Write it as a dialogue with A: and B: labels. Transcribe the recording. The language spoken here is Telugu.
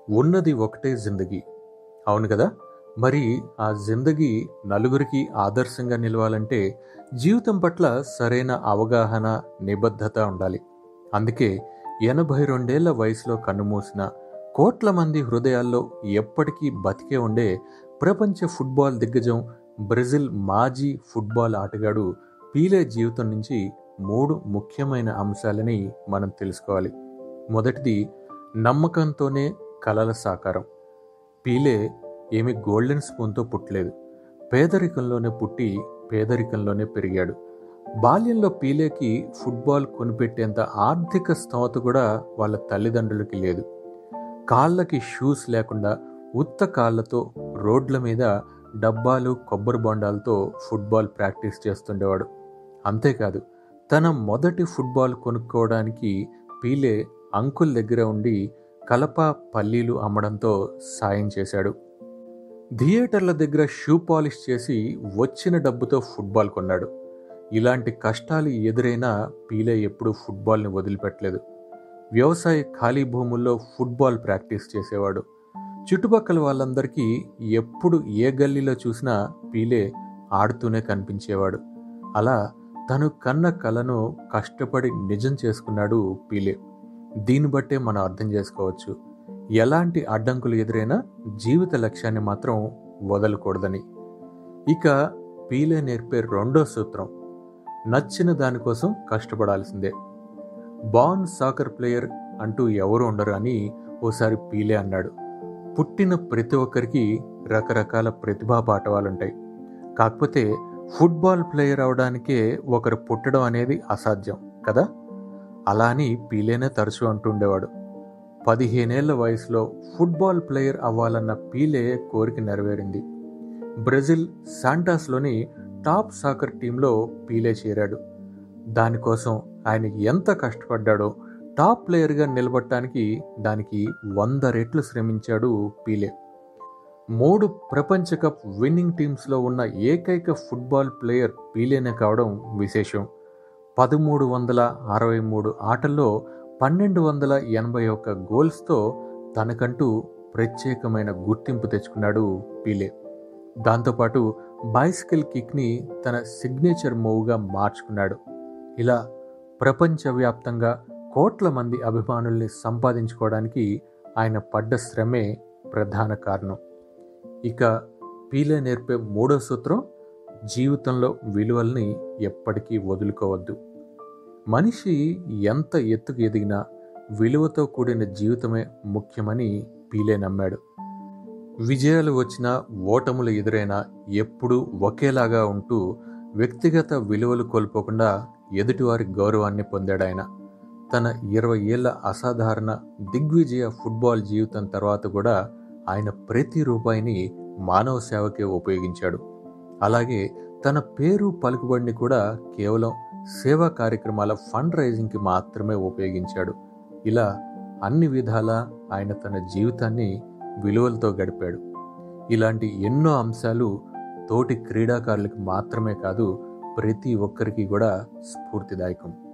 A: ఉన్నది ఒకటే జిందగీ అవును కదా మరి ఆ జిందగీ నలుగురికి ఆదర్శంగా నిలవాలంటే జీవితం పట్ల సరైన అవగాహన నిబద్ధత ఉండాలి అందుకే ఎనభై రెండేళ్ల వయసులో కన్నుమూసిన కోట్ల మంది హృదయాల్లో ఎప్పటికీ బతికే ఉండే ప్రపంచ ఫుట్బాల్ దిగ్గజం బ్రెజిల్ మాజీ ఫుట్బాల్ ఆటగాడు పీలే జీవితం నుంచి మూడు ముఖ్యమైన అంశాలని మనం తెలుసుకోవాలి మొదటిది నమ్మకంతోనే కలల సాకారం పీలే ఏమి గోల్డెన్ స్పూన్తో పుట్టలేదు పేదరికంలోనే పుట్టి పేదరికంలోనే పెరిగాడు బాల్యంలో పీలేకి ఫుట్బాల్ కొనిపెట్టేంత ఆర్థిక స్తోమత కూడా వాళ్ళ తల్లిదండ్రులకి లేదు కాళ్ళకి షూస్ లేకుండా ఉత్త కాళ్ళతో రోడ్ల మీద డబ్బాలు కొబ్బరి బొండాలతో ఫుట్బాల్ ప్రాక్టీస్ చేస్తుండేవాడు అంతేకాదు తన మొదటి ఫుట్బాల్ కొనుక్కోవడానికి పీలే అంకుల్ దగ్గర ఉండి కలప పల్లీలు అమ్మడంతో సాయం చేశాడు థియేటర్ల దగ్గర షూ పాలిష్ చేసి వచ్చిన డబ్బుతో ఫుట్బాల్ కొన్నాడు ఇలాంటి కష్టాలు ఎదురైనా పీలే ఎప్పుడూ ఫుట్బాల్ని వదిలిపెట్టలేదు వ్యవసాయ ఖాళీ భూముల్లో ఫుట్బాల్ ప్రాక్టీస్ చేసేవాడు చుట్టుపక్కల వాళ్ళందరికీ ఎప్పుడు ఏ గల్లీలో చూసినా పీలే ఆడుతూనే కనిపించేవాడు అలా తను కన్న కలను కష్టపడి నిజం చేసుకున్నాడు పీలే దీన్ని బట్టే మనం అర్థం చేసుకోవచ్చు ఎలాంటి అడ్డంకులు ఎదురైనా జీవిత లక్ష్యాన్ని మాత్రం వదలకూడదని ఇక పీలే నేర్పే రెండో సూత్రం నచ్చిన దానికోసం కష్టపడాల్సిందే బాన్ సాకర్ ప్లేయర్ అంటూ ఎవరు ఉండరు అని ఓసారి పీలే అన్నాడు పుట్టిన ప్రతి ఒక్కరికి రకరకాల ప్రతిభా పాఠవాలుంటాయి కాకపోతే ఫుట్బాల్ ప్లేయర్ అవడానికే ఒకరు పుట్టడం అనేది అసాధ్యం కదా అలా అని పీలేనే తరచూ అంటుండేవాడు పదిహేనేళ్ల వయసులో ఫుట్బాల్ ప్లేయర్ అవ్వాలన్న పీలే కోరిక నెరవేరింది బ్రెజిల్ శాంటాస్లోని టాప్ సాకర్ టీంలో పీలే చేరాడు దానికోసం ఆయన ఎంత కష్టపడ్డాడో టాప్ ప్లేయర్గా నిలబడటానికి దానికి వంద రెట్లు శ్రమించాడు పీలే మూడు ప్రపంచ కప్ విన్నింగ్ టీమ్స్లో ఉన్న ఏకైక ఫుట్బాల్ ప్లేయర్ పీలేనే కావడం విశేషం పదమూడు వందల అరవై మూడు ఆటల్లో పన్నెండు వందల ఎనభై ఒక్క గోల్స్తో తనకంటూ ప్రత్యేకమైన గుర్తింపు తెచ్చుకున్నాడు పీలే దాంతోపాటు బైసికల్ కిక్ని తన సిగ్నేచర్ మూవ్గా మార్చుకున్నాడు ఇలా ప్రపంచవ్యాప్తంగా కోట్ల మంది అభిమానుల్ని సంపాదించుకోవడానికి ఆయన పడ్డ శ్రమే ప్రధాన కారణం ఇక పీలే నేర్పే మూడో సూత్రం జీవితంలో విలువల్ని ఎప్పటికీ వదులుకోవద్దు మనిషి ఎంత ఎత్తుకు ఎదిగినా విలువతో కూడిన జీవితమే ముఖ్యమని పీలే నమ్మాడు విజయాలు వచ్చినా ఓటములు ఎదురైనా ఎప్పుడూ ఒకేలాగా ఉంటూ వ్యక్తిగత విలువలు కోల్పోకుండా ఎదుటివారి గౌరవాన్ని పొందాడు ఆయన తన ఇరవై ఏళ్ల అసాధారణ దిగ్విజయ ఫుట్బాల్ జీవితం తర్వాత కూడా ఆయన ప్రతి రూపాయిని మానవ సేవకే ఉపయోగించాడు అలాగే తన పేరు పలుకుబడిని కూడా కేవలం సేవా కార్యక్రమాల ఫండ్ రైజింగ్కి మాత్రమే ఉపయోగించాడు ఇలా అన్ని విధాలా ఆయన తన జీవితాన్ని విలువలతో గడిపాడు ఇలాంటి ఎన్నో అంశాలు తోటి క్రీడాకారులకు మాత్రమే కాదు ప్రతి ఒక్కరికి కూడా స్ఫూర్తిదాయకం